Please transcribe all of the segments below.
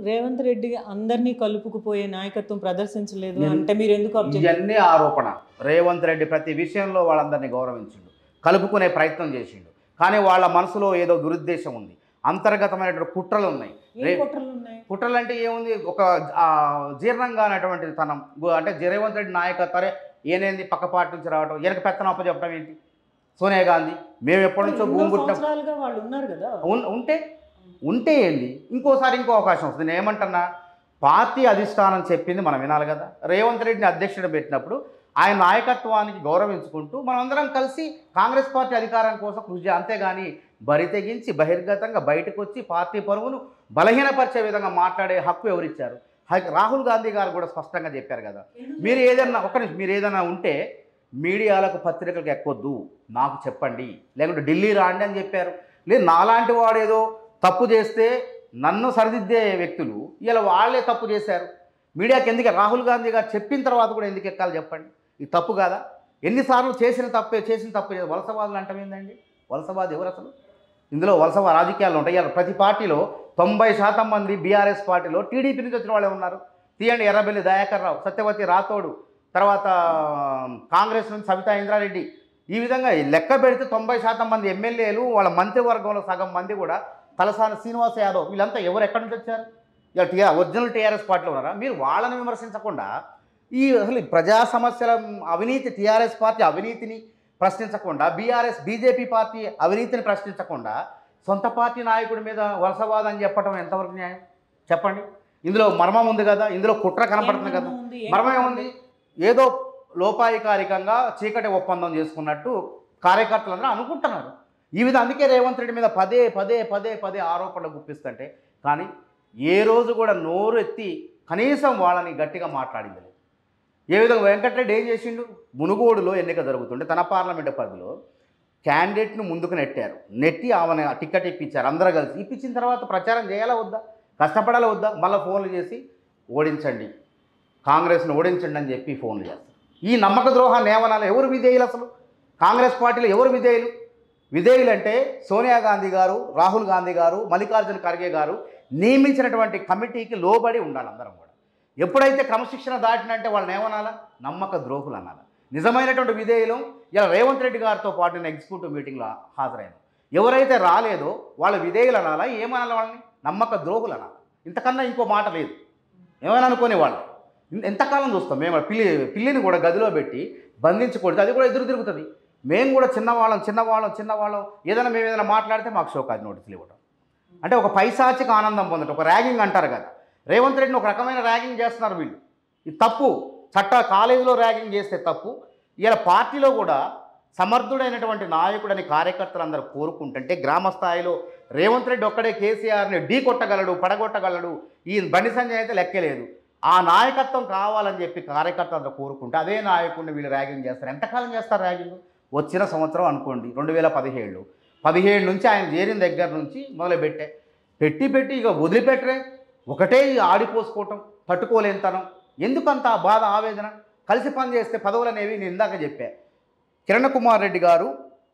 రేవంత్ రెడ్డి అందరినీ కలుపుకుపోయే నాయకత్వం ప్రదర్శించలేదు నేను- అంటే మీరు ఎందుకు అబ్జెక్ట్ ఇవన్నీ ఆరోపణ రేవంత్ రెడ్డి ప్రతి విషయంలో వాళ్ళందరినీ గౌరవించిండు కలుపుకునే ప్రయత్నం చేసిండు కానీ వాళ్ళ మనసులో ఏదో దురుద్దేశం ఉంది అంతర్గతమైనటువంటి కుట్రలు ఉన్నాయి ఏం రే- కుట్రలు ఉన్నాయి కుట్రలు అంటే ఏముంది ఒక ఆ, జీర్ణం కానటువంటి తనం గు- అంటే రేవంత్ రెడ్డి నాయకత్వరే ఈయనేంది పక్క పార్టీ నుంచి రావడం ఈయనకి పెత్తనం అప్పచెప్పడం ఏంటి సోనియా గాంధీ మేము ఎప్పటి నుంచో ఎన్నో భూమి పుట్టిన సంవత్సరాలుగా వాళ్ళు ఉన్నారు కదా ఉన్- ఉంటే ఉంటే ఏంది ఇంకోసారి ఇంకో అవకాశం వస్తుంది నేను ఏమంటున్నా పార్టీ అధిష్టానం చెప్పింది మనం వినాలి కదా రేవంత్ రెడ్డిని అధ్యక్షుడు పెట్టినప్పుడు ఆయన నాయకత్వానికి గౌరవించుకుంటూ మనమందరం కలిసి కాంగ్రెస్ పార్టీ అధికారం కోసం కృషి చేయాలి. అంతేగాని బరి తెగించి బహిర్గతంగా బయటకు వచ్చి పార్టీ పరువును బలహీనపరిచే విధంగా మాట్లాడే హక్కు ఎవరిచ్చారు హక్- రాహుల్ గాంధీ గారు కూడా స్పష్టంగా చెప్పారు కదా మీరు ఏదన్నా ఒక నిమిషం మీరు ఏదైనా ఉంటే మీడియాలకు పత్రికలకు ఎక్కొద్దు నాకు చెప్పండి లేకుంటే ఢిల్లీ రాండి అని చెప్పారు లేదు నాలాంటి వాడు ఏదో తప్పు చేస్తే నన్ను సరిదిద్దే వ్యక్తులు ఇలా వాళ్ళే తప్పు చేశారు మీడియాకి ఎందుకు రాహుల్ గాంధీ గారు చెప్పిన తర్వాత కూడా ఎందుకు ఎక్కాలి చెప్పండి ఇది తప్పు కాదా ఎన్నిసార్లు చేసిన తప్పే చేసిన తప్పే వలసవాదులు అంటాం ఏందండి వలసవాది ఎవరు అసలు ఇందులో వలసవా రాజకీయాలు ఉంటాయి ఇలా ప్రతి పార్టీలో తొంభై శాతం మంది బీఆర్ఎస్ పార్టీలో టీడీపీ నుంచి వచ్చిన వాళ్ళే ఉన్నారు తీయండి ఎర్రబెల్లి దయాకర్ రావు సత్యవతి రాథోడు తర్వాత కాంగ్రెస్ నుంచి సవితా ఇంద్రారెడ్డి ఈ విధంగా ఈ లెక్క పెడితే తొంభై శాతం మంది ఎమ్మెల్యేలు వాళ్ళ మంత్రివర్గంలో సగం మంది కూడా తలసాని శ్రీనివాస్ యాదవ్ వీళ్ళంతా ఎవరు ఎక్కడి నుంచి వచ్చారు ఇలా టీఆర్ ఒరిజినల్ టీఆర్ఎస్ పార్టీలో ఉన్నారా మీరు వాళ్ళని విమర్శించకుండా ఈ అసలు ఈ ప్రజా సమస్యల అవినీతి టీఆర్ఎస్ పార్టీ అవినీతిని ప్రశ్నించకుండా బీఆర్ఎస్ బీజేపీ పార్టీ అవినీతిని ప్రశ్నించకుండా సొంత పార్టీ నాయకుడి మీద వలసవాదం చెప్పడం ఎంతవరకు న్యాయం చెప్పండి ఇందులో మర్మం ఉంది కదా ఇందులో కుట్ర కనపడుతుంది కదా ఉంది? ఏం మర్మం ఏముంది ఏదో లోపాయికారికంగా చీకటి ఒప్పందం చేసుకున్నట్టు కార్యకర్తలందరూ అనుకుంటున్నారు ఈ విధంగా అందుకే రేవంత్ రెడ్డి మీద పదే పదే పదే పదే ఆరోపణలు గుప్పిస్తుంటే కానీ ఏ రోజు కూడా నోరు ఎత్తి కనీసం వాళ్ళని గట్టిగా మాట్లాడింది లేదు ఏ విధంగా వెంకటరెడ్డి ఏం చేసిండు మునుగోడులో ఎన్నిక జరుగుతుంటే తన పార్లమెంటు పరిధిలో క్యాండిడేట్ను ముందుకు నెట్టారు నెట్టి ఆమెను టికెట్ ఇప్పించారు అందరూ కలిసి ఇప్పించిన తర్వాత ప్రచారం చేయాలా వద్దా కష్టపడాలా వద్దా మళ్ళీ ఫోన్లు చేసి ఓడించండి కాంగ్రెస్ను ఓడించండి అని చెప్పి ఫోన్లు చేస్తారు ఈ నమ్మక ద్రోహాన్ని ఏమనాలి ఎవరు విధేయులు అసలు కాంగ్రెస్ పార్టీలో ఎవరు విధేయులు విధేయులు అంటే సోనియా గాంధీ గారు రాహుల్ గాంధీ గారు మల్లికార్జున ఖర్గే గారు నియమించినటువంటి కమిటీకి లోబడి ఉండాలి అందరం కూడా ఎప్పుడైతే క్రమశిక్షణ దాటినంటే వాళ్ళని ఏమనాలా నమ్మక ద్రోహులు అనాలి నిజమైనటువంటి విధేయులు ఇలా రేవంత్ రెడ్డి గారితో పాటు నేను ఎగ్జిక్యూటివ్ మీటింగ్లో హాజరైన ఎవరైతే రాలేదో వాళ్ళ విధేయులు అనాలా ఏమనాలి వాళ్ళని నమ్మక ద్రోహులు అనాలి ఇంతకన్నా ఇంకో మాట లేదు ఏమైనా అనుకునే వాళ్ళు ఇన్- ఎంతకాలం చూస్తాం మేము పిల్లి పిల్లిని కూడా గదిలో పెట్టి బంధించి కొడితే అది కూడా ఎదురు తిరుగుతుంది మేము కూడా చిన్నవాళ్ళం చిన్నవాళ్ళం చిన్నవాళ్ళం ఏదైనా మేము ఏదైనా మాట్లాడితే మాకు షోకాజ్ నోటీసులు ఇవ్వడం అంటే ఒక పైశాచిక ఆనందం పొందడం ఒక ర్యాగింగ్ అంటారు కదా రేవంత్ రెడ్డిని ఒక రకమైన ర్యాగింగ్ చేస్తున్నారు వీళ్ళు ఇది తప్పు చట్ట కాలేజీలో ర్యాగింగ్ చేస్తే తప్పు ఇలా పార్టీలో కూడా సమర్థుడైనటువంటి నాయకుడని కార్యకర్తలు అందరూ కోరుకుంటుంటే గ్రామ స్థాయిలో రేవంత్ రెడ్డి ఒక్కడే కేసీఆర్ని ఢీ కొట్టగలడు పడగొట్టగలడు ఈ బండి సంజయ్ అయితే లెక్కలేదు ఆ నాయకత్వం కావాలని చెప్పి కార్యకర్తలు అందరూ కోరుకుంటే అదే నాయకుడిని వీళ్ళు ర్యాగింగ్ చేస్తారు ఎంతకాలం చేస్తారు ర్యాగింగ్ వచ్చిన సంవత్సరం అనుకోండి రెండు వేల పదిహేడు పదిహేడు నుంచి ఆయన చేరిన దగ్గర నుంచి మొదలుపెట్టే పెట్టి పెట్టి ఇక వదిలిపెట్టరే ఒకటే ఈ ఆడిపోసుకోవటం తట్టుకోలేనితనం ఎందుకంత ఆ బాధ ఆవేదన కలిసి పనిచేస్తే పదవులు అనేవి నేను ఇందాక చెప్పా కిరణ్ కుమార్ రెడ్డి గారు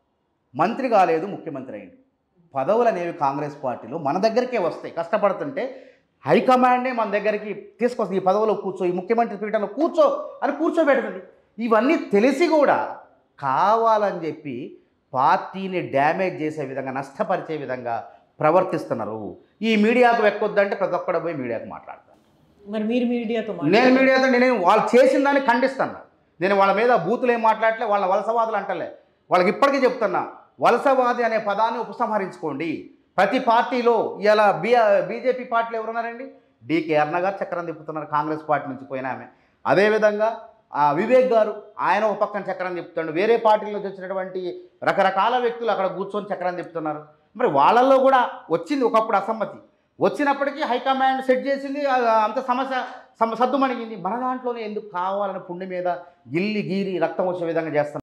మంత్రి కాలేదు ముఖ్యమంత్రి అయింది పదవులు అనేవి కాంగ్రెస్ పార్టీలో మన దగ్గరికే వస్తాయి కష్టపడుతుంటే హైకమాండే మన దగ్గరికి తీసుకొస్తుంది ఈ పదవిలో కూర్చో ఈ ముఖ్యమంత్రి పీఠంలో కూర్చో అని కూర్చోబెడుతుంది ఇవన్నీ తెలిసి కూడా కావాలని చెప్పి పార్టీని డ్యామేజ్ చేసే విధంగా నష్టపరిచే విధంగా ప్రవర్తిస్తున్నారు ఈ మీడియాకు ఎక్కొద్దంటే ప్రతి ఒక్కడ పోయి మీడియాకు మాట్లాడతాను మరి మీరు మీడియాతో నేను మాట్లాడారు. మీడియాతో నేను వాళ్ళు చేసిన దాన్ని ఖండిస్తాను నేను వాళ్ళ మీద బూతులు ఏం మాట్లాడలే వాళ్ళ వలసవాదులు అంటలే వాళ్ళకి ఇప్పటికీ చెప్తున్నా వలసవాది అనే పదాన్ని ఉపసంహరించుకోండి ప్రతి పార్టీలో ఇలా బీ బీజేపీ పార్టీలో ఎవరున్నారండి డీకే అరుణ గారు చక్రం తిప్పుతున్నారు కాంగ్రెస్ పార్టీ నుంచి పోయిన ఆమె అదేవిధంగా ఆ, వివేక్ గారు ఆయన ఒక పక్కన చక్రం తిప్పుతాడు వేరే పార్టీల నుంచి వచ్చినటువంటి రకరకాల వ్యక్తులు అక్కడ కూర్చొని చక్రం తిప్పుతున్నారు మరి వాళ్ళల్లో కూడా వచ్చింది ఒకప్పుడు అసమ్మతి వచ్చినప్పటికీ హైకమాండ్ సెట్ చేసింది ఆ, అంత సమస్య సమ సద్దుమణిగింది మన దాంట్లోనే ఎందుకు కావాలని పుండి మీద గిల్లి గీరి రక్తం వచ్చే విధంగా చేస్తున్నారు